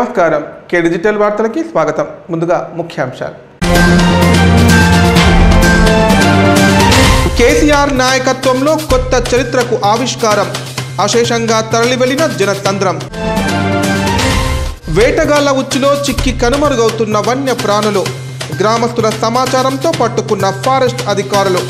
నమస్కారం కే డిజిటల్ వార్తలకి స్వాగతం ముందుగా ముఖ్యాంశాలు కేసీఆర్ నాయకత్వంలో కొత్త చరిత్రకు ఆవిష్కారం అశేషంగా తరలివెళ్లిన జనతంత్రం వేటగాళ్ల ఉచ్చులో చిక్కి కనుమరుగవుతున్న వన్య ప్రాణులు గ్రామస్తుల సమాచారంతో పట్టుకున్న ఫారెస్ట్ అధికారులు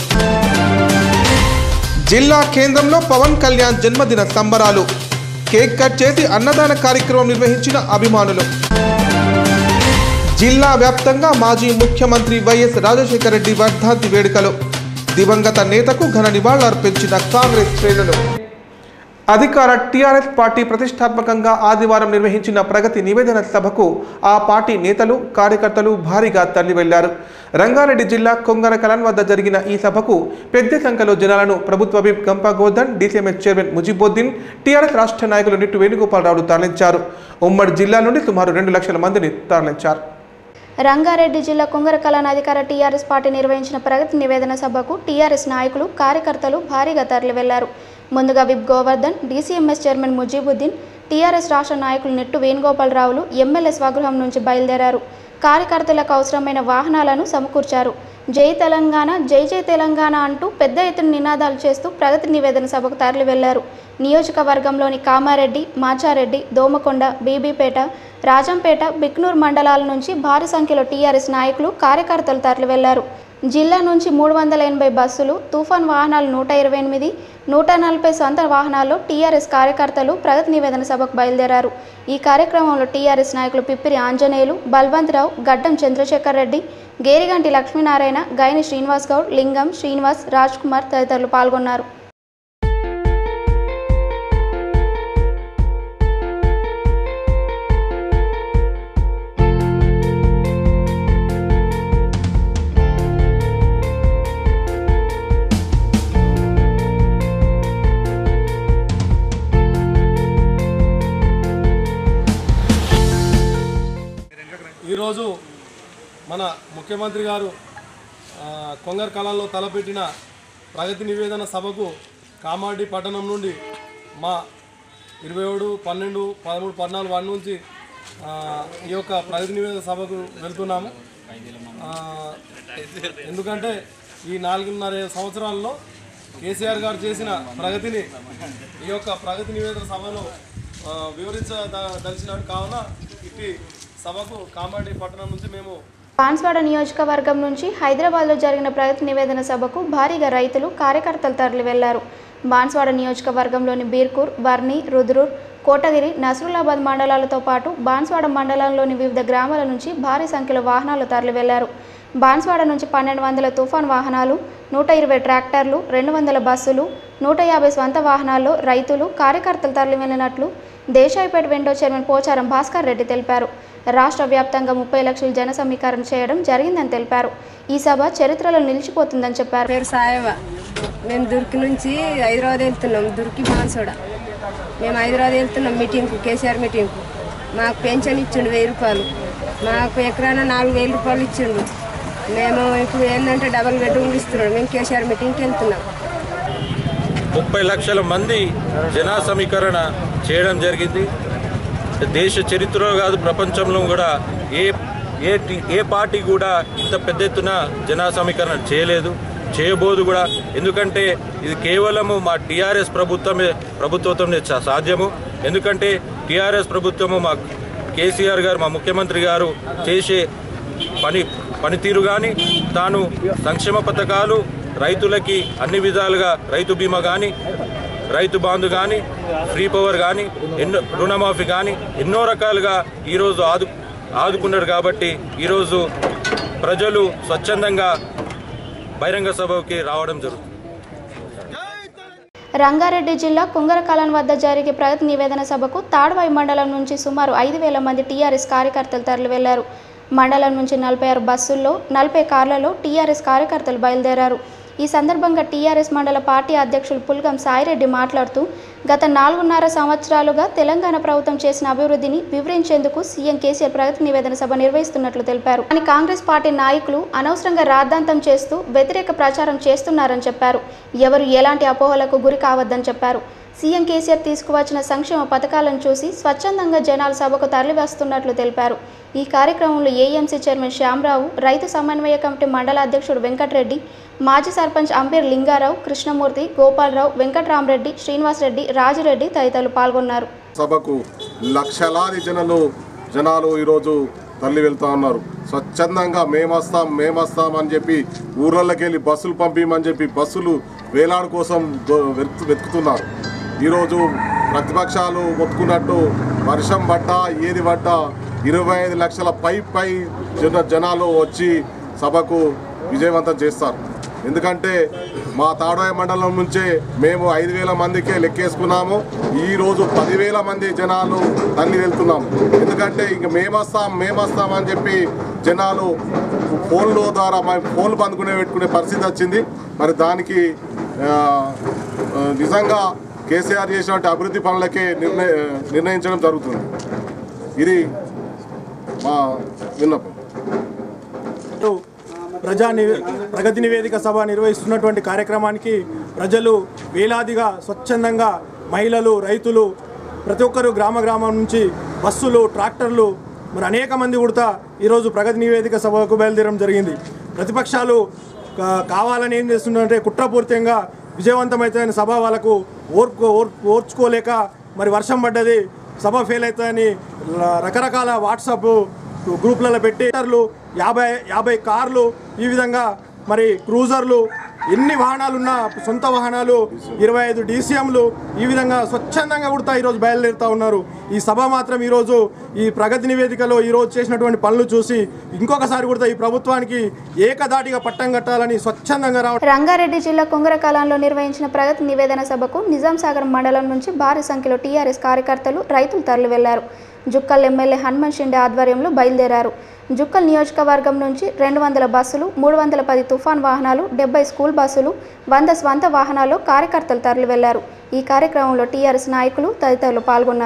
జిల్లా కేంద్రంలో పవన్ కళ్యాణ్ జన్మదిన సంబరాలు కేక్ కట్ చేసి అన్నదాన కార్యక్రమం నిర్వహించిన అభిమానులు జిల్లా వ్యాప్తంగా మాజీ ముఖ్యమంత్రి వైఎస్ రాజశేఖర రెడ్డి వర్ధంతి వేడుకలు దివంగత నేతకు ఘన నివాళులర్పించిన కాంగ్రెస్ శ్రేణులు అధికార టీఆర్ఎస్ పార్టీ ప్రతిష్టాత్మకంగా ఆదివారం నిర్వహించిన ప్రగతి నివేదన సభకు ఆ పార్టీ నేతలు కార్యకర్తలు భారీగా తరలి వెళ్లారు రంగారెడ్డి జిల్లా కొంగర కలాన్ వద్ద జరిగిన ఈ సభకు పెద్ద సంఖ్యలో జనాలను ప్రభుత్వ whip Gampa Govardhan DCMS chairman Mujibuddin TRS రాష్ట్ర నాయకులు నిట్టు వేణుగోపాలరావు తరలించారు ఉమ్మడి జిల్లా నుండి సుమారు రెండు లక్షల మందిని తరలించారు రంగారెడ్డి జిల్లా కుంగర కళాన అధికార టీఆర్ఎస్ పార్టీ నిర్వహించిన ప్రగతి నివేదన సభకు టీఆర్ఎస్ నాయకులు కార్యకర్తలు భారీగా తరలి వెళ్లారు ముందుగా whip Govardhan DCMS chairman Mujibuddin TRS రాష్ట్ర నాయకులు నెట్టు వేణుగోపాలరావులు ఎమ్మెల్యే స్వగృహం నుంచి బయలుదేరారు కార్యకర్తలకు అవసరమైన వాహనాలను సమకూర్చారు జై తెలంగాణ జై జై తెలంగాణ అంటూ పెద్ద ఎత్తున నినాదాలు చేస్తూ ప్రగతి నివేదన సభకు తరలి వెళ్లారు నియోజకవర్గంలోని కామారెడ్డి మాచారెడ్డి దోమకొండ బీబీపేట రాజంపేట బిక్నూర్ మండలాల నుంచి భారీ సంఖ్యలో టీఆర్ఎస్ నాయకులు కార్యకర్తలు తరలి వెళ్లారు జిల్లా నుంచి మూడు వందల ఎనభై బస్సులు తుఫాన్ వాహనాలు నూట ఇరవై ఎనిమిది నూట నలభై సొంత వాహనాల్లో టీఆర్ఎస్ కార్యకర్తలు ప్రగతి నివేదన సభకు బయలుదేరారు ఈ కార్యక్రమంలో టీఆర్ఎస్ నాయకులు పిప్పిరి ఆంజనేయులు బల్వంతరావు గడ్డం చంద్రశేఖర్ రెడ్డి గేరిగంటి లక్ష్మీనారాయణ గైని శ్రీనివాస్ గౌడ్ లింగం శ్రీనివాస్ రాజ్ కుమార్ తదితరులు పాల్గొన్నారు ఈరోజు మన ముఖ్యమంత్రి గారు ఆ, కొంగర్ కళాల్లో తలపెట్టిన ప్రగతి నివేదన సభకు కామారెడ్డి పట్టణం నుండి మా ఇరవై ఏడు పన్నెండు పదమూడు పద్నాలుగు వాటి నుంచి ఆ, ఈ యొక్క ప్రగతి నివేదన సభకు వెళ్తున్నాము ఆ, ఎందుకంటే ఈ నాలుగున్నర సంవత్సరాల్లో కేసీఆర్ గారు చేసిన ప్రగతిని ఈ యొక్క ప్రగతి నివేదన సభలో ఆ, వివరించదలిచినాడు కావున ఇట్టి సభకు కామారెడ్డి పట్టణం నుంచి మేము బాన్స్వాడ నియోజకవర్గం నుంచి హైదరాబాద్లో జరిగిన ప్రగతి నివేదన సభకు భారీగా రైతులు కార్యకర్తలు తరలి వెళ్లారు బాన్స్వాడ నియోజకవర్గంలోని బీర్కూర్ వర్ణి రుద్రూర్ కోటగిరి నసరులాబాద్ మండలాలతో పాటు బాన్స్వాడ మండలంలోని వివిధ గ్రామాల నుంచి భారీ సంఖ్యలో వాహనాలు తరలి వెళ్లారు బాన్స్వాడ నుంచి పన్నెండు వందల తుఫాన్ వాహనాలు నూట ఇరవై ట్రాక్టర్లు రెండు వందల బస్సులు నూట యాభై స్వంత వాహనాల్లో రైతులు కార్యకర్తలు తరలి వెళ్లినట్లు దేశాయిపేట వెండో చైర్మన్ పోచారం భాస్కర్ రెడ్డి తెలిపారు రాష్ట్ర వ్యాప్తంగా ముప్పై లక్షల జన సమీకరణ చేయడం జరిగిందని తెలిపారు ఈ సభ చరిత్రలో నిలిచిపోతుందని చెప్పారు పేరు సాయవ మేము దుర్కి నుంచి హైదరాబాద్ వెళ్తున్నాం దుర్కి బాన్సోడ మేము హైదరాబాద్ వెళ్తున్నాం మీటింగ్కు కేసీఆర్ మీటింగ్కు మాకు పెన్షన్ ఇచ్చిండు వెయ్యి రూపాయలు మాకు ఎకరాన నాలుగు వేల రూపాయలు ఇచ్చిండు మేము ఇప్పుడు ఏంటంటే డబల్ బెడ్రూమ్లు ఇస్తున్నాడు మేము కేసీఆర్ మీటింగ్కి వెళ్తున్నాం ముప్పై లక్షల మంది జనా సమీకరణ చేయడం జరిగింది దేశ చరిత్రలో కాదు ప్రపంచంలో కూడా ఏ ఏ టి- ఏ పార్టీ కూడా ఇంత పెద్ద ఎత్తున జనా సమీకరణ చేయలేదు చేయబోదు కూడా ఎందుకంటే ఇది కేవలము మా టీఆర్ఎస్ ప్రభుత్వమే ప్రభుత్వంతోనే సా- సాధ్యము ఎందుకంటే టీఆర్ఎస్ ప్రభుత్వము మా కేసీఆర్ గారు మా ముఖ్యమంత్రి గారు చేసే పని పనితీరు కానీ తాను సంక్షేమ పథకాలు రైతులకి అన్ని విధాలుగా రైతు బీమా కానీ రైతు బాంధు కానీ ఫ్రీ పవర్ కానీ ఎన్నో రుణమాఫీ కానీ ఎన్నో రకాలుగా ఈరోజు ఆదు ఆదుకున్నారు కాబట్టి ఈరోజు ప్రజలు స్వచ్ఛందంగా బహిరంగ సభకి రావడం జరుగుతుంది రంగారెడ్డి జిల్లా కుంగరకాలం వద్ద జరిగే ప్రగతి నివేదన సభకు తాడ్వాయి మండలం నుంచి సుమారు ఐదు వేల మంది టీఆర్ఎస్ కార్యకర్తలు తరలి వెళ్లారు మండలం నుంచి నలభై ఆరు బస్సుల్లో నలభై కార్లలో టీఆర్ఎస్ కార్యకర్తలు బయలుదేరారు ఈ సందర్భంగా టీఆర్ఎస్ మండల పార్టీ అధ్యక్షులు పుల్గం సాయిరెడ్డి మాట్లాడుతూ గత నాలుగున్నర సంవత్సరాలుగా తెలంగాణ ప్రభుత్వం చేసిన అభివృద్ధిని వివరించేందుకు సీఎం కేసీఆర్ ప్రగతి నివేదన సభ నిర్వహిస్తున్నట్లు తెలిపారు కానీ కాంగ్రెస్ పార్టీ నాయకులు అనవసరంగా రాద్ధాంతం చేస్తూ వ్యతిరేక ప్రచారం చేస్తున్నారని చెప్పారు ఎవరు ఎలాంటి అపోహలకు గురి కావద్దని చెప్పారు సీఎం కేసీఆర్ తీసుకువచ్చిన సంక్షేమ పథకాలను చూసి స్వచ్ఛందంగా జనాలు సభకు తరలివస్తున్నట్లు తెలిపారు ఈ కార్యక్రమంలో ఏఎంసీ చైర్మన్ శ్యామరావు రైతు సమన్వయ కమిటీ మండల అధ్యక్షుడు వెంకటరెడ్డి మాజీ సర్పంచ్ అంపీర్ లింగారావు కృష్ణమూర్తి గోపాలరావు వెంకట్రామరెడ్డి శ్రీనివాసరెడ్డి రాజురెడ్డి తదితరులు పాల్గొన్నారు సభకు లక్షలాది జనాలు జనాలు ఈరోజు తల్లి వెళ్తా ఉన్నారు స్వచ్ఛందంగా మేమొస్తాం మేమొస్తాం అని చెప్పి ఊర్లలోకి వెళ్ళి బస్సులు పంపించమని చెప్పి బస్సులు వేలాడు కోసం దో- వెతు- వెతుకుతున్నారు ఈరోజు ప్రతిపక్షాలు ఒప్పుకున్నట్టు వర్షం పడ్డా ఏది పడ్డా ఇరవై ఐదు లక్షల పై పై జన జనాలు వచ్చి సభకు విజయవంతం చేస్తారు ఎందుకంటే మా తాడోయ మండలం నుంచే మేము ఐదు వేల మందికే లెక్కేసుకున్నాము ఈ రోజు పదివేల మంది జనాలు తల్లి వెళ్తున్నాము ఎందుకంటే ఇంక మేమొస్తాం మేమొస్తాం అని చెప్పి జనాలు ఫోన్ల ద్వారా మా- ఫోన్లు బందుకునే పెట్టుకునే పరిస్థితి వచ్చింది మరి దానికి ఆ, ఆ, నిజంగా కేసీఆర్ చేసినటువంటి అభివృద్ధి పనులకే నిర్ణయ నిర్ణయించడం జరుగుతుంది ఇది మా విన్నపం ప్రజా నివే ప్రగతి నివేదిక సభ నిర్వహిస్తున్నటువంటి కార్యక్రమానికి ప్రజలు వేలాదిగా స్వచ్ఛందంగా మహిళలు రైతులు ప్రతి ఒక్కరు గ్రామ గ్రామం నుంచి బస్సులు ట్రాక్టర్లు మరి అనేక మంది ఉడతా ఈరోజు ప్రగతి నివేదిక సభకు బయలుదేరడం జరిగింది ప్రతిపక్షాలు కా- కావాలని ఏం చేస్తుందంటే కుట్రపూరితంగా విజయవంతమైతే సభ వాళ్ళకు ఓర్పు ఓర్- ఓర్చుకోలేక మరి వర్షం పడ్డది సభ ఫెయిల్ అవుతుందని ర- రకరకాల వాట్సాప్ గ్రూప్లలో పెట్టి ట్రాక్టర్లు యాభై యాభై కార్లు ఈ విధంగా మరి క్రూజర్లు ఎన్ని వాహనాలు ఉన్నా సొంత వాహనాలు ఇరవై ఐదు డీసీఎంలు ఈ విధంగా స్వచ్ఛందంగా కూడా ఈరోజు బయలుదేరుతా ఉన్నారు ఈ సభ మాత్రం ఈరోజు ఈ ప్రగతి నివేదికలో ఈరోజు చేసినటువంటి పనులు చూసి ఇంకొకసారి కూడా ఈ ప్రభుత్వానికి ఏకదాటిగా పట్టం కట్టాలని స్వచ్ఛందంగా రావడం రంగారెడ్డి జిల్లా కుంగరకాలంలో నిర్వహించిన ప్రగతి నివేదన సభకు నిజాం సాగర్ మండలం నుంచి భారీ సంఖ్యలో టీఆర్ఎస్ కార్యకర్తలు రైతులు తరలి వెళ్లారు జుక్కల్ ఎమ్మెల్యే హనుమంత్ షిండే ఆధ్వర్యంలో బయలుదేరారు జుక్కల్ నియోజకవర్గం నుంచి రెండు వందల బస్సులు మూడు వందల పది తుఫాన్ వాహనాలు డెబ్బై స్కూల్ బస్సులు వంద స్వంత వాహనాల్లో కార్యకర్తలు తరలి వెళ్లారు ఈ కార్యక్రమంలో టీఆర్ఎస్ నాయకులు తదితరులు పాల్గొన్నారు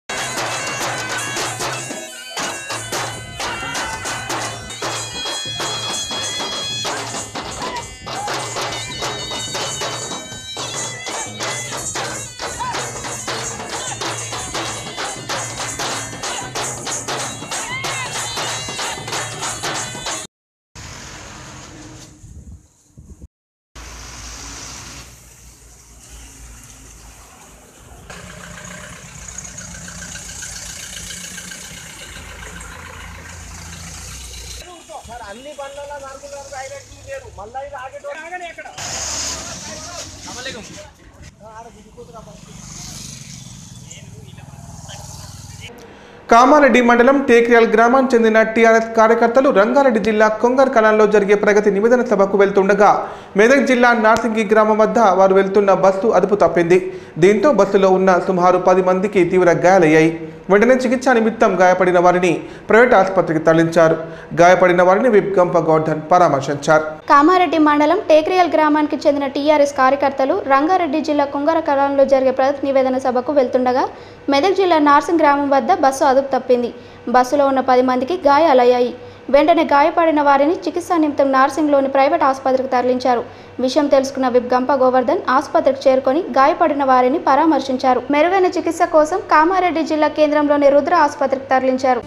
కామారెడ్డి మండలం టేక్రియాల్ గ్రామానికి చెందిన టీఆర్ఎస్ కార్యకర్తలు రంగారెడ్డి జిల్లా కొంగర్ కళంలో జరిగే ప్రగతి నివేదన సభకు వెళ్తుండగా మెదక్ జిల్లా నార్సింగి గ్రామం వద్ద వారు వెళ్తున్న బస్సు అదుపు తప్పింది దీంతో బస్సులో ఉన్న సుమారు పది మందికి తీవ్ర గాయాలయ్యాయి వెంటనే చికిత్స నిమిత్తం గాయపడిన వారిని ప్రైవేట్ ఆసుపత్రికి తరలించారు గాయపడిన వారిని విప్ గంప గౌర్ధన్ పరామర్శించారు కామారెడ్డి మండలం టేక్రియల్ గ్రామానికి చెందిన టీఆర్ఎస్ కార్యకర్తలు రంగారెడ్డి జిల్లా కుంగరకలంలో జరిగే ప్రగతి నివేదన సభకు వెళ్తుండగా మెదక్ జిల్లా నార్సింగ్ గ్రామం వద్ద బస్సు అదుపు తప్పింది బస్సులో ఉన్న పది మందికి గాయాలయ్యాయి వెంటనే గాయపడిన వారిని చికిత్సా నిమిత్తం నార్సింగ్లోని ప్రైవేట్ ఆసుపత్రికి తరలించారు విషయం తెలుసుకున్న విప్ గంప గోవర్ధన్ ఆసుపత్రికి చేరుకొని గాయపడిన వారిని పరామర్శించారు మెరుగైన చికిత్స కోసం కామారెడ్డి జిల్లా కేంద్రంలోని రుద్ర ఆసుపత్రికి తరలించారు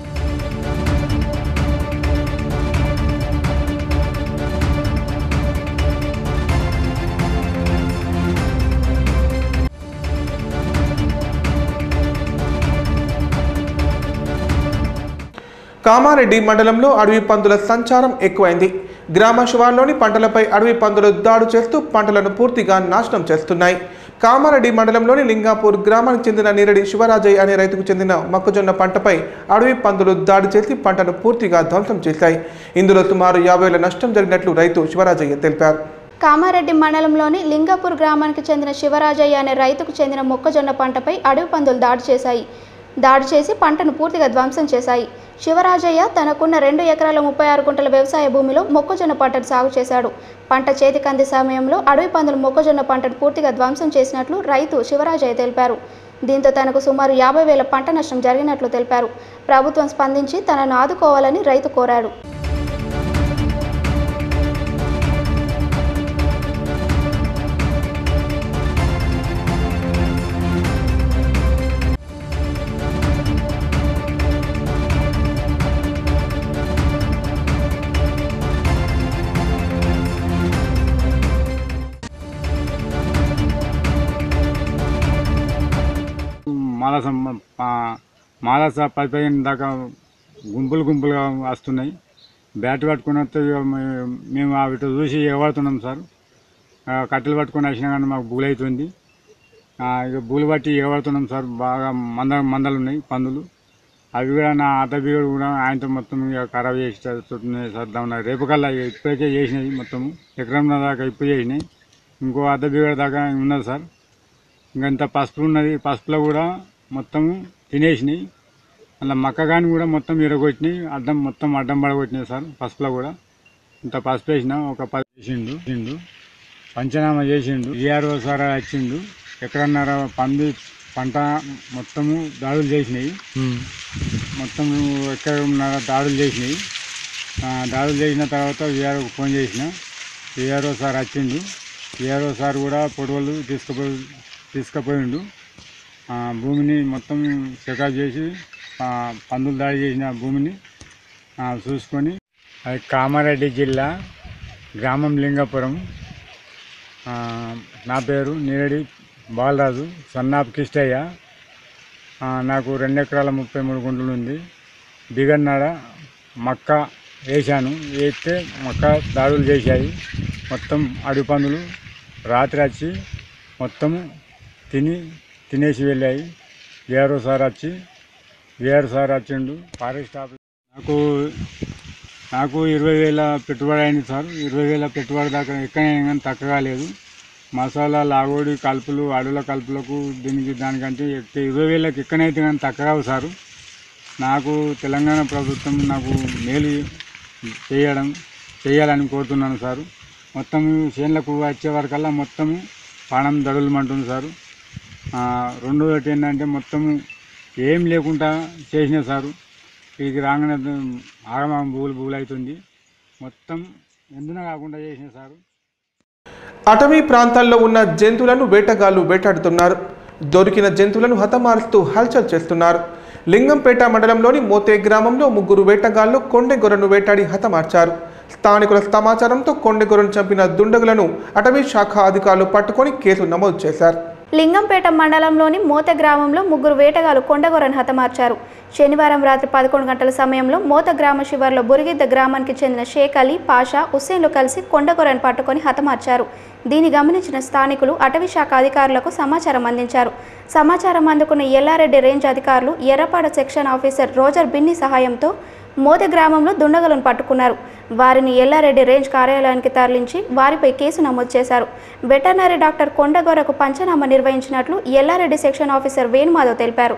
కామారెడ్డి మండలంలో అడవి పందుల సంచారం ఎక్కువైంది గ్రామ శివార్లోని పంటలపై అడవి పందులు దాడు చేస్తూ పంటలను పూర్తిగా నాశనం చేస్తున్నాయి కామారెడ్డి మండలంలోని లింగాపూర్ గ్రామానికి చెందిన నీరడి శివరాజయ్య అనే రైతుకు చెందిన మొక్కజొన్న పంటపై అడవి పందులు దాడి చేసి పంటను పూర్తిగా ధ్వంసం చేశాయి ఇందులో సుమారు యాభై వేల నష్టం జరిగినట్లు రైతు శివరాజయ్య తెలిపారు కామారెడ్డి మండలంలోని లింగపూర్ గ్రామానికి చెందిన శివరాజయ్య అనే రైతుకు చెందిన మొక్కజొన్న పంటపై అడవి పందులు దాడి చేశాయి దాడి చేసి పంటను పూర్తిగా ధ్వంసం చేశాయి శివరాజయ్య తనకున్న రెండు ఎకరాల ముప్పై ఆరు గుంటల వ్యవసాయ భూమిలో మొక్కజొన్న పంటను సాగు చేశాడు పంట చేతికంది సమయంలో అడవి పందులు మొక్కజొన్న పంటను పూర్తిగా ధ్వంసం చేసినట్లు రైతు శివరాజయ్య తెలిపారు దీంతో తనకు సుమారు యాభై వేల పంట నష్టం జరిగినట్లు తెలిపారు ప్రభుత్వం స్పందించి తనను ఆదుకోవాలని రైతు కోరాడు మాలస మా- మాలస పది పదిహేను దాకా గుంపులు గుంపులుగా వస్తున్నాయి బ్యాట్ పట్టుకుని వస్తే ఇక మే- మేము అవి చూసి ఎగబడుతున్నాం సార్ ఆ, కట్టెలు పట్టుకొని వచ్చినా కానీ మాకు బూలు అవుతుంది ఆ, ఇక బూలు పట్టి ఎగబడుతున్నాం సార్ బాగా మంద మందలు ఉన్నాయి పందులు అవి కూడా నా ఆట బిగడు కూడా ఆయనతో మొత్తం ఇక ఖరాబ్ చేసి చుట్టున్నాయి సార్ దాని రేపు కల్లా ఇక ఇప్పటికే చేసినాయి మొత్తం ఎకరం దాకా ఇప్పుడు చేసినాయి ఇంకో అర్ధ బిగడ దాకా ఉన్నది సార్ ఇంకా ఇంత పసుపు ఉన్నది పసుపులో కూడా మొత్తం తినేసినాయి అలా మక్క కానీ కూడా మొత్తం ఇరగొచ్చినాయి అడ్డం మొత్తం అడ్డం పడగొట్టినాయి సార్ పసుపులో కూడా ఇంత పసుపు వేసిన ఒక పది వేసిండు వేసిండు పంచనామా చేసిండు ఈఆర్ఓ సార్ వచ్చిండు ఎక్కడన్నార పంది పంట మొత్తము దాడులు చేసినాయి మొత్తం ఎక్కడ ఉన్నారో దాడులు చేసినాయి ఆ, దాడులు చేసిన తర్వాత విఆర్ఓకి ఫోన్ చేసిన విఆర్ఓ సార్ వచ్చిండు విఆర్ఓ సార్ కూడా పొడవలు తీసుకుపోయి తీసుకుపోయిండు ఆ, భూమిని మొత్తం చెకప్ చేసి ఆ, పందులు దాడి చేసిన భూమిని ఆ, చూసుకొని అది కామారెడ్డి జిల్లా గ్రామం లింగపురం ఆ, నా పేరు నీరడి బాలరాజు సన్నాప్ కిష్టయ్య ఆ, నాకు రెండు ఎకరాల ముప్పై మూడు గుంటలు ఉంది దిగన్నాడ మక్క వేసాను వేస్తే మక్క దాడులు చేశాయి మొత్తం అడవి పందులు రాత్రి వచ్చి మొత్తం తిని తినేసి వెళ్ళాయి వేరు సార్ వచ్చి వేరు సార్ వచ్చిండు ఫారెస్ట్ ఆఫీస్ నాకు నాకు ఇరవై వేల పెట్టుబడి అయింది సార్ ఇరవై వేల పెట్టుబడి దాకా ఎక్కడైనా కానీ తక్కువ లేదు మసాలా లాగోడి కలుపులు అడవుల కలుపులకు దీనికి దానికంటే ఎక్కువ ఇరవై వేలకు ఎక్కడైతే కానీ తక్కువ రావు సారు నాకు తెలంగాణ ప్రభుత్వం నాకు మేలు చేయడం చేయాలని కోరుతున్నాను సారు మొత్తం చేనులకు వచ్చే వరకల్లా మొత్తం పానం దడులమంటుంది సారు ఆ, రెండోది ఏంటంటే మొత్తం ఏం లేకుండా చేసిన సారు ఇది రాగానే ఆగమం భూలు భూలు అవుతుంది మొత్తం ఎందున కాకుండా చేసిన సారు అటవీ ప్రాంతాల్లో ఉన్న జంతువులను వేటగాళ్లు వేటాడుతున్నారు దొరికిన జంతువులను హతమారుస్తూ హల్చల్ చేస్తున్నారు లింగంపేట మండలంలోని మోతే గ్రామంలో ముగ్గురు వేటగాళ్లు కొండెగొర్రెను వేటాడి హతమార్చారు స్థానికుల సమాచారంతో కొండెగొర్రెను చంపిన దుండగులను అటవీ శాఖ అధికారులు పట్టుకొని కేసు నమోదు చేశారు లింగంపేట మండలంలోని మోత గ్రామంలో ముగ్గురు వేటగాలు కొండగొర్రెను హతమార్చారు శనివారం రాత్రి పదకొండు గంటల సమయంలో మోత గ్రామ శివార్లో బురిగిద్ద గ్రామానికి చెందిన షేక్ అలీ పాషా హుస్సేన్లు కలిసి కొండగొర్రెను పట్టుకొని హతమార్చారు దీన్ని గమనించిన స్థానికులు అటవీ శాఖ అధికారులకు సమాచారం అందించారు సమాచారం అందుకున్న ఎల్లారెడ్డి రేంజ్ అధికారులు Errapada section officer Roger Binny సహాయంతో మోదె గ్రామంలో దుండగులను పట్టుకున్నారు వారిని ఎల్లారెడ్డి రేంజ్ కార్యాలయానికి తరలించి వారిపై కేసు నమోదు చేశారు వెటర్నరీ డాక్టర్ కొండగొరకు పంచనామా నిర్వహించినట్లు ఎల్లారెడ్డి సెక్షన్ ఆఫీసర్ వేణుమాధవ్ తెలిపారు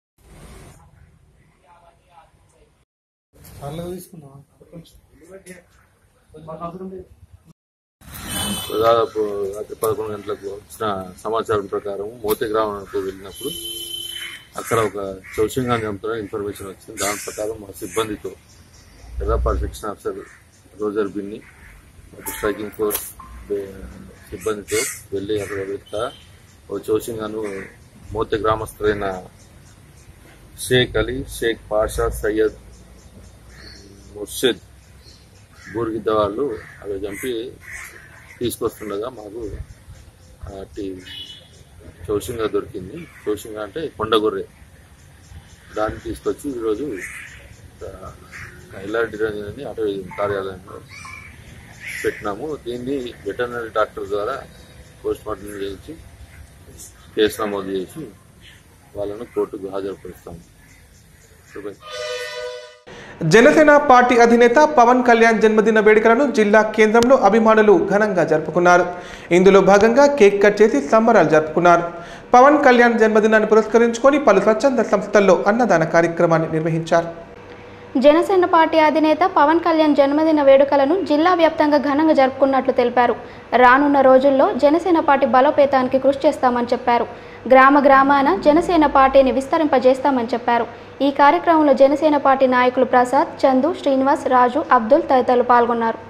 దాదాపు రాత్రి పదకొండు గంటలకు వచ్చిన సమాచారం ప్రకారం మోతి గ్రామానికి వెళ్ళినప్పుడు అక్కడ ఒక చౌసింగా చంపుతున్న ఇన్ఫర్మేషన్ వచ్చింది దాని ప్రకారం మా సిబ్బందితో Errapadu section officer Roger Binny మరియు స్ట్రైకింగ్ ఫోర్స్ బే- సిబ్బందితో వెళ్ళి అక్కడ వెళ్తా ఒక చౌసింగాను మోతి గ్రామస్తులైన షేక్ అలీ షేక్ పాషా సయ్యద్ ముర్షిద్ బూర్గిద్ద వాళ్ళు అవి చంపి తీసుకొస్తుండగా మాకు అట్టి చౌషంగా దొరికింది చౌషంగా అంటే కొండగొర్రె దాన్ని తీసుకొచ్చి ఈరోజు ఎల్ఆర్డి రంజని అటవీ కార్యాలయంలో పెట్టినాము దీన్ని వెటర్నరీ డాక్టర్ ద్వారా పోస్ట్ మార్టం చేయించి కేసు నమోదు చేసి వాళ్ళను కోర్టుకు హాజరుపరుస్తాము శుభం జనసేన పార్టీ అధినేత పవన్ కళ్యాణ్ జన్మదిన వేడుకలను జిల్లా కేంద్రంలో అభిమానులు ఘనంగా జరుపుకున్నారు ఇందులో భాగంగా కేక్ కట్ చేసి సంబరాలు జరుపుకున్నారు పవన్ కళ్యాణ్ జన్మదినాన్ని పురస్కరించుకొని పలు స్వచ్ఛంద సంస్థల్లో అన్నదాన కార్యక్రమాన్ని నిర్వహించారు జనసేన పార్టీ అధినేత పవన్ కళ్యాణ్ జన్మదిన వేడుకలను జిల్లా వ్యాప్తంగా ఘనంగా జరుపుకున్నట్లు తెలిపారు రానున్న రోజుల్లో జనసేన పార్టీ బలోపేతానికి కృషి చేస్తామని చెప్పారు గ్రామ గ్రామాన జనసేన పార్టీని విస్తరింపజేస్తామని చెప్పారు ఈ కార్యక్రమంలో జనసేన పార్టీ నాయకులు ప్రసాద్ చందు శ్రీనివాస్ రాజు అబ్దుల్ తదితరులు పాల్గొన్నారు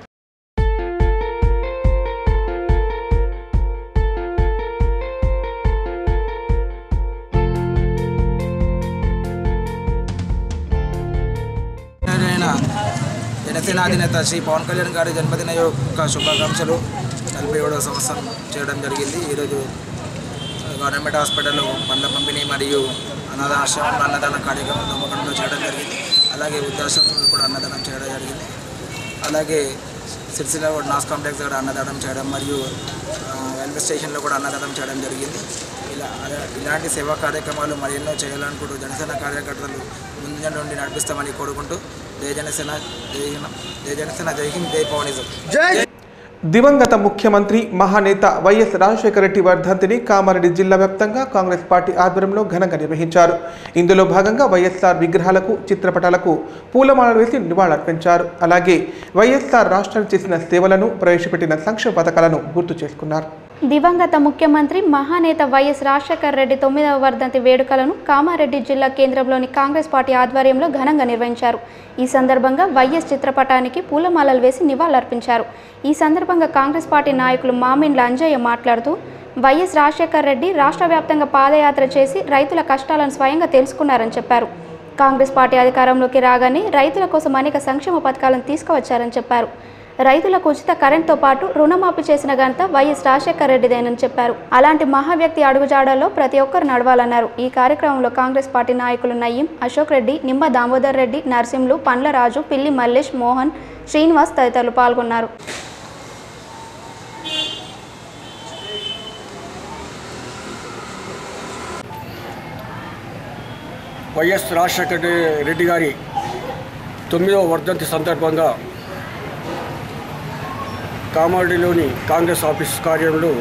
అయిన జనసేన అధినేత శ్రీ పవన్ కళ్యాణ్ గారి జన్మదిన యొక్క శుభాకాంక్షలు నలభై ఏడవ సంవత్సరం చేయడం జరిగింది ఈరోజు గవర్నమెంట్ హాస్పిటల్లో పండ్ల పంపిణీ మరియు అనాథాశ్రమంలో అన్నదాన కార్యక్రమం నమ్మకంలో చేయడం జరిగింది అలాగే వృద్ధాశ్రమంలో కూడా అన్నదానం చేయడం జరిగింది అలాగే సిరిసిల్ల కూడా నాస్ కాంప్లెక్స్ కూడా అన్నదానం చేయడం మరియు ఆ, రైల్వే స్టేషన్లో కూడా అన్నదానం చేయడం జరిగింది ఇలా అలా- ఇలాంటి సేవా కార్యక్రమాలు మరెన్నో చేయాలనుకుంటూ జనసేన కార్యకర్తలు ముందు నుండి నడిపిస్తామని కోరుకుంటూ జయ జనసేన జై హింద్ జై జనసేన జై హింద్ జై పవనిజం దివంగత ముఖ్యమంత్రి మహానేత వైఎస్ రాజశేఖర రెడ్డి వర్ధంతిని కామారెడ్డి జిల్లా వ్యాప్తంగా కాంగ్రెస్ పార్టీ ఆధ్వర్యంలో ఘనంగా నిర్వహించారు ఇందులో భాగంగా వైఎస్ఆర్ విగ్రహాలకు చిత్రపటాలకు పూలమాలలు వేసి నివాళులర్పించారు అలాగే వైఎస్ఆర్ రాష్ట్రానికి చేసిన సేవలను ప్రవేశపెట్టిన సంక్షేమ పథకాలను గుర్తు చేసుకున్నారు దివంగత ముఖ్యమంత్రి మహానేత వైఎస్ రాజశేఖర్ రెడ్డి తొమ్మిదవ వర్ధంతి వేడుకలను కామారెడ్డి జిల్లా కేంద్రంలోని కాంగ్రెస్ పార్టీ ఆధ్వర్యంలో ఘనంగా నిర్వహించారు ఈ సందర్భంగా వైఎస్ చిత్రపటానికి పూలమాలలు వేసి నివాళులర్పించారు ఈ సందర్భంగా కాంగ్రెస్ పార్టీ నాయకులు మామిండ్ల అంజయ్య మాట్లాడుతూ వైఎస్ రాజశేఖర్ రెడ్డి రాష్ట్ర వ్యాప్తంగా పాదయాత్ర చేసి రైతుల కష్టాలను స్వయంగా తెలుసుకున్నారని చెప్పారు కాంగ్రెస్ పార్టీ అధికారంలోకి రాగానే రైతుల కోసం అనేక సంక్షేమ పథకాలను తీసుకువచ్చారని చెప్పారు రైతులకు ఉచిత కరెంట్తో పాటు రుణమాఫీ చేసిన ఘనత వైఎస్ రాజశేఖర రెడ్డిదేనని చెప్పారు అలాంటి మహావ్యక్తి అడుగుజాడల్లో ప్రతి ఒక్కరు నడవాలన్నారు ఈ కార్యక్రమంలో కాంగ్రెస్ పార్టీ నాయకులు నయీం అశోక్ రెడ్డి నిమ్మ దామోదర్ రెడ్డి నరసింహులు పండ్ల రాజు పిల్లి మల్లేష్ మోహన్ శ్రీనివాస్ తదితరులు పాల్గొన్నారు వైఎస్ రాజశేఖర రెడ్డి గారి తొమ్మిదవ వర్ధంతి సందర్భంగా కామారెడ్డిలోని కాంగ్రెస్ ఆఫీస్ కార్యంలో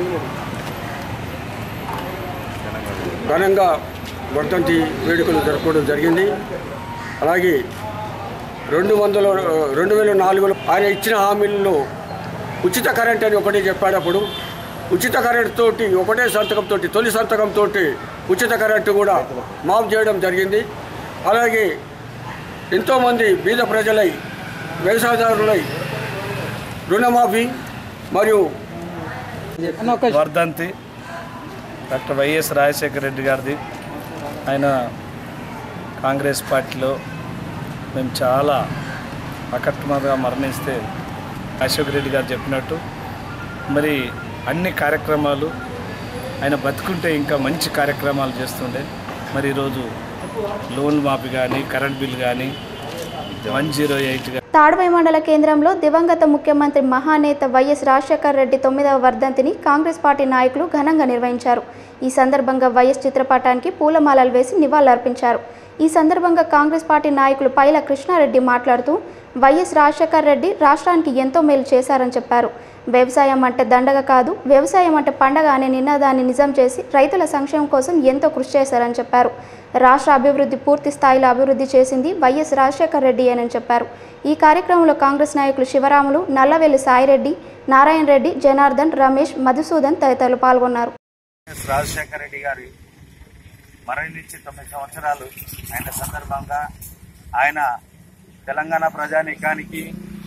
ఘనంగా వర్ధంతి వేడుకలు జరుపుకోవడం జరిగింది అలాగే రెండు వందల రెండు వేల నాలుగులో ఆయన ఇచ్చిన హామీల్లో ఉచిత కరెంట్ అని ఒకటే చెప్పాడు అప్పుడు ఉచిత కరెంట్ తోటి ఒకటే సంతకంతో తొలి సంతకంతో ఉచిత కరెంటు కూడా మాఫ్ చేయడం జరిగింది అలాగే ఎంతోమంది బీద ప్రజలై వ్యవసాయదారులై రుణమాఫీ మరియు వర్ధంతి డాక్టర్ వైఎస్ రాజశేఖర రెడ్డి గారిది ఆయన కాంగ్రెస్ పార్టీలో మేము చాలా అకస్మాత్తుగా మరణిస్తే అశోక్ రెడ్డి గారు చెప్పినట్టు మరి అన్ని కార్యక్రమాలు ఆయన బతుకుంటే ఇంకా మంచి కార్యక్రమాలు చేస్తుండే మరి ఈరోజు లోన్ మాఫీ కానీ కరెంట్ బిల్ కానీ వన్ జీరో ఎయిట్ తాడువై మండల కేంద్రంలో దివంగత ముఖ్యమంత్రి మహానేత వైఎస్ రాజశేఖర్ రెడ్డి తొమ్మిదవ వర్ధంతిని కాంగ్రెస్ పార్టీ నాయకులు ఘనంగా నిర్వహించారు ఈ సందర్భంగా వైఎస్ చిత్రపటానికి పూలమాలలు వేసి నివాళులర్పించారు ఈ సందర్భంగా కాంగ్రెస్ పార్టీ నాయకులు పైల కృష్ణారెడ్డి మాట్లాడుతూ వైఎస్ రాజశేఖర్ రెడ్డి రాష్ట్రానికి ఎంతో మేలు చేశారని చెప్పారు వ్యవసాయం అంటే దండగ కాదు వ్యవసాయం అంటే పండగ అనే నినాదాన్ని నిజం చేసి రైతుల సంక్షేమం కోసం ఎంతో కృషి చేశారని చెప్పారు రాష్ట్ర అభివృద్ధి పూర్తి స్థాయిలో అభివృద్ధి చేసింది వైఎస్ రాజశేఖర్ రెడ్డి అని చెప్పారు ఈ కార్యక్రమంలో కాంగ్రెస్ నాయకులు శివరాములు నల్లవెల్లి సాయిరెడ్డి నారాయణ రెడ్డి జనార్దన్ రమేష్ మధుసూదన్ తదితరులు పాల్గొన్నారు ఎస్ రాజశేఖర రెడ్డి గారి మరణించి తొమ్మిది సంవత్సరాలు అయిన సందర్భంగా ఆయన తెలంగాణ ప్రజానీకానికి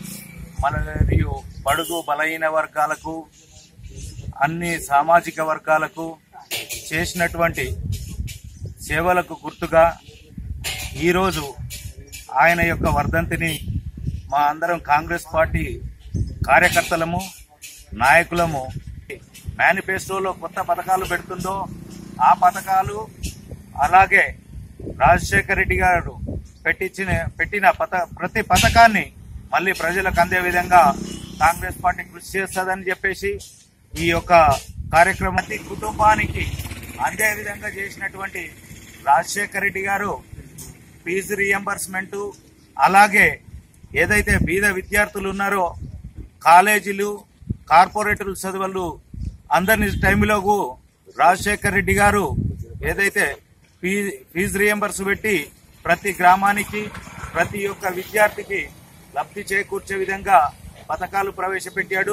మరియు బడుగు బలహీన వర్గాలకు అన్ని సామాజిక వర్గాలకు చేసినటువంటి సేవలకు గుర్తుగా ఈరోజు ఆయన యొక్క వర్ధంతిని మా అందరం కాంగ్రెస్ పార్టీ కార్యకర్తలము నాయకులము మేనిఫెస్టోలో కొత్త పథకాలు పెడుతుందో ఆ పథకాలు అలాగే రాజశేఖర రెడ్డి గారు పెట్టించిన పెట్టిన పథ ప్రతి పథకాన్ని మళ్ళీ ప్రజలకు అందే విధంగా కాంగ్రెస్ పార్టీ కృషి చేస్తుందని చెప్పేసి ఈ యొక్క కార్యక్రమం ప్రతి కుటుంబానికి అందే విధంగా చేసినటువంటి రాజశేఖర రెడ్డి గారు ఫీజు రియంబర్స్మెంట్ అలాగే ఏదైతే బీద విద్యార్థులు ఉన్నారో కాలేజీలు కార్పొరేటర్ చదువులు అందరిని టైంలోకు రాజశేఖర్ రెడ్డి గారు ఏదైతే ఫీ ఫీజు రియంబర్స్ పెట్టి ప్రతి గ్రామానికి ప్రతి ఒక్క విద్యార్థికి లబ్ధి చేకూర్చే విధంగా పథకాలు ప్రవేశపెట్టాడు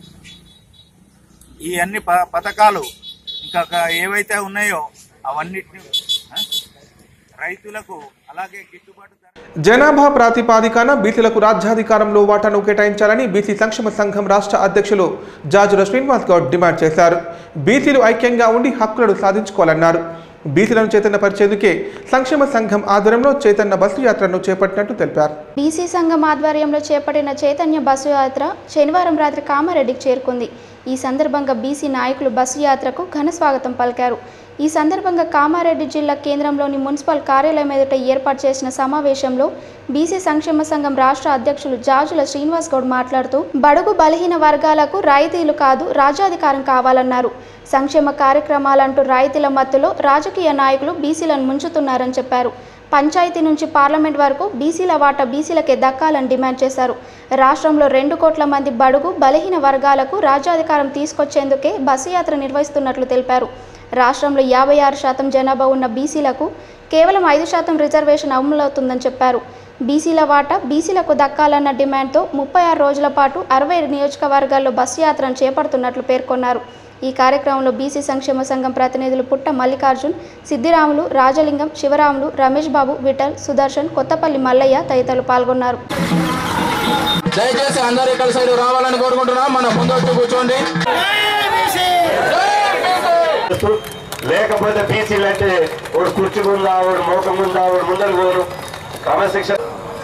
ఈ అన్ని ప- పథకాలు ఇంకా క- ఏవైతే ఉన్నాయో అవన్నిటిని ఆ, రైతులకు అలాగే గిట్టుబాటు ధర జనాభా ప్రాతిపాదికన బీసీలకు రాజ్యాధికారంలో వాటాను కేటాయించాలని బీసీ సంక్షేమ సంఘం రాష్ట్ర అధ్యక్షులు జాజుల శ్రీనివాస్ గౌడ్ డిమాండ్ చేశారు బీసీలు ఐక్యంగా ఉండి హక్కులను సాధించుకోవాలన్నారు బీసీలను చైతన్యపరిచేందుకే సంక్షేమ సంఘం ఆధ్వర్యంలో చైతన్య బస్సు యాత్రను చేపట్టినట్టు తెలిపారు బీసీ సంఘం ఆధ్వర్యంలో చేపట్టిన చైతన్య బస్సు యాత్ర శనివారం రాత్రి కామారెడ్డికి చేరుకుంది ఈ సందర్భంగా బీసీ నాయకులు బస్సు యాత్రకు ఘన స్వాగతం పలికారు ఈ సందర్భంగా కామారెడ్డి జిల్లా కేంద్రంలోని మున్సిపల్ కార్యాలయం ఎదుట ఏర్పాటు చేసిన సమావేశంలో బీసీ సంక్షేమ సంఘం రాష్ట్ర అధ్యక్షులు జాజుల శ్రీనివాస్ గౌడ్ మాట్లాడుతూ బడుగు బలహీన వర్గాలకు రాయితీలు కాదు రాజ్యాధికారం కావాలన్నారు సంక్షేమ కార్యక్రమాలంటూ రాయితీల మత్తులో రాజకీయ నాయకులు బీసీలను ముంచుతున్నారని చెప్పారు పంచాయతీ నుంచి పార్లమెంట్ వరకు బీసీల వాటా బీసీలకే దక్కాలని డిమాండ్ చేశారు రాష్ట్రంలో రెండు కోట్ల మంది బడుగు బలహీన వర్గాలకు రాజ్యాధికారం తీసుకొచ్చేందుకే బస్సు యాత్ర నిర్వహిస్తున్నట్లు తెలిపారు రాష్ట్రంలో యాభై ఆరు శాతం జనాభా ఉన్న బీసీలకు కేవలం ఐదు శాతం రిజర్వేషన్ అమలవుతుందని చెప్పారు బీసీల వాటా బీసీలకు దక్కాలన్న డిమాండ్తో ముప్పై ఆరు రోజుల పాటు అరవై నియోజకవర్గాల్లో బస్సు యాత్రను చేపడుతున్నట్లు పేర్కొన్నారు ఈ కార్యక్రమంలో బీసీ సంక్షేమ సంఘం ప్రతినిధులు పుట్ట మల్లికార్జున్ సిద్దిరాములు రాజలింగం శివరాములు రమేష్ బాబు విఠల్ సుదర్శన్ కొత్తపల్లి మల్లయ్య తదితరులు పాల్గొన్నారు దయచేసి అందరూ ఇక్కడ సైడ్ రావాలని కోరుకుంటున్నాం మన ముందొచ్చి కూర్చోండి లేకపోతే బీసీలు అంటే వాడు కుర్చీ ఉందా వాడు మోకం ఉందా వాడు ముందరు పోరు క్రమశిక్షణ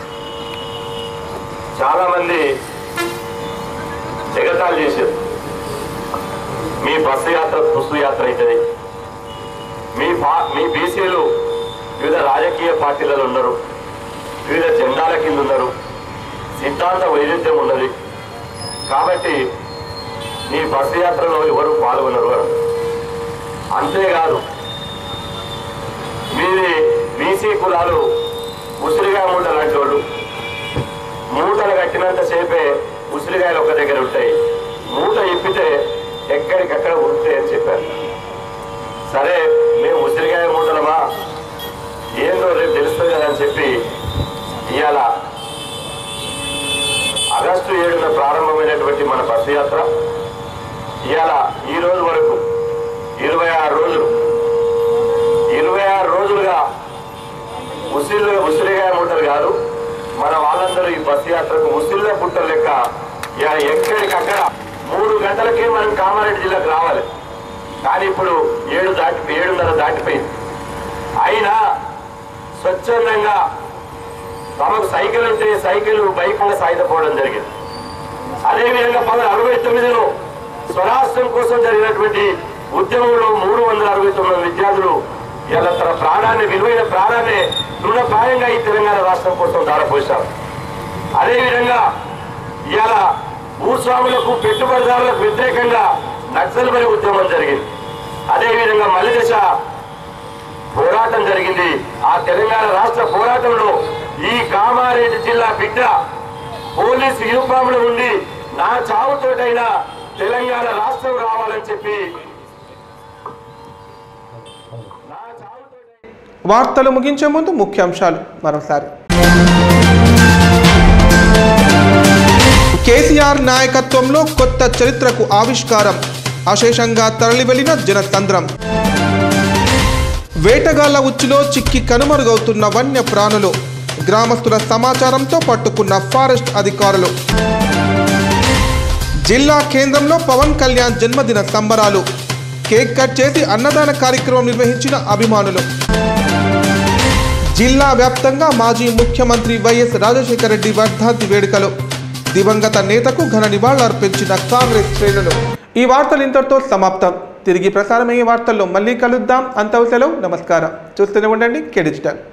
చాలా మంది ఎగతాలు చేశారు మీ బస్సు యాత్ర పుస్తు యాత్ర అవుతుంది మీ పా- మీ బీసీలు వివిధ రాజకీయ పార్టీలలో ఉన్నారు వివిధ జెండాల కింద ఉన్నారు సిద్ధాంత వైరుధ్యం ఉన్నది కాబట్టి మీ బస్సు యాత్రలో ఎవరు పాల్గొన్నారు అని అంతేకాదు మీది బీసీ కులాలు ఉసిరికాయ మూట లాంటి వాళ్ళు మూటలు కట్టినంత సేపే ఉసిరికాయలు ఒక దగ్గర ఉంటాయి మూట ఇప్పితే ఎక్కడికక్కడ ఉంటాయి అని చెప్పారు సరే మేము ఉసిరికాయ మూటలమా ఏందో రేపు తెలుస్తుంది కదా అని చెప్పి ఇవాళ ఆగస్టు ఏడున ప్రారంభమైనటువంటి మన బస్సు యాత్ర ఇవాళ ఈ రోజు వరకు ఇరవై ఆరు రోజులు ఇరవై ఆరు రోజులుగా ముసిళ్ళు ముసిలిగాయ మూటలు కాదు మన వాళ్ళందరూ ఈ బస్సు యాత్రకు ముసిళ్ళ పుట్టలు లెక్క ఇక ఎక్కడికక్కడ మూడు గంటలకే మనం కామారెడ్డి జిల్లాకు రావాలి కానీ ఇప్పుడు ఏడు దాటి ఏడున్నర దాటిపోయింది అయినా స్వచ్ఛందంగా తమకు సైకిల్ ఉంటే సైకిల్ బైక్ మీద సాగిపోవడం జరిగింది అదేవిధంగా పంతొమ్మిది అరవై తొమ్మిదిలో స్వరాష్ట్రం కోసం జరిగినటువంటి ఉద్యమంలో మూడు వందల అరవై తొమ్మిది విద్యార్థులు ఇలా తన ప్రాణాన్ని విలువైన ప్రాణాన్ని తృణప్రాయంగా ఈ తెలంగాణ రాష్ట్రం కోసం దారపోశారు అదేవిధంగా ఇవాళ భూస్వాములకు పెట్టుబడిదారులకు వ్యతిరేకంగా నక్సల్బరి ఉద్యమం జరిగింది అదేవిధంగా మల్లి దశ పోరాటం జరిగింది ఆ తెలంగాణ రాష్ట్ర పోరాటంలో ఈ కామారెడ్డి జిల్లా బిడ్డ పోలీసు యూనిఫామ్లో ఉండి నా చావుతోటైనా తెలంగాణ రాష్ట్రం రావాలని చెప్పి వార్తలు ముగించే ముందు ముఖ్యాంశాలు మరోసారి కేసీఆర్ నాయకత్వంలో కొత్త చరిత్రకు ఆవిష్కారం అశేషంగా తరలివెళ్లిన జనతంత్రం వేటగాళ్ల ఉచ్చులో చిక్కి కనుమరుగవుతున్న వన్య ప్రాణులు గ్రామస్తుల సమాచారంతో పట్టుకున్న ఫారెస్ట్ అధికారులు జిల్లా కేంద్రంలో పవన్ కళ్యాణ్ జన్మదిన సంబరాలు కేక్ కట్ చేసి అన్నదాన కార్యక్రమం నిర్వహించిన అభిమానులు జిల్లా వ్యాప్తంగా మాజీ ముఖ్యమంత్రి వైఎస్ రాజశేఖర రెడ్డి వర్ధంతి వేడుకలు దివంగత నేతకు ఘన నివాళులర్పించిన కాంగ్రెస్ శ్రేణులు ఈ వార్తలు ఇంతటితో సమాప్తం తిరిగి ప్రసారమయ్యే వార్తల్లో మళ్ళీ కలుద్దాం అంతవసలో నమస్కారం చూస్తూనే ఉండండి కే డిజిటల్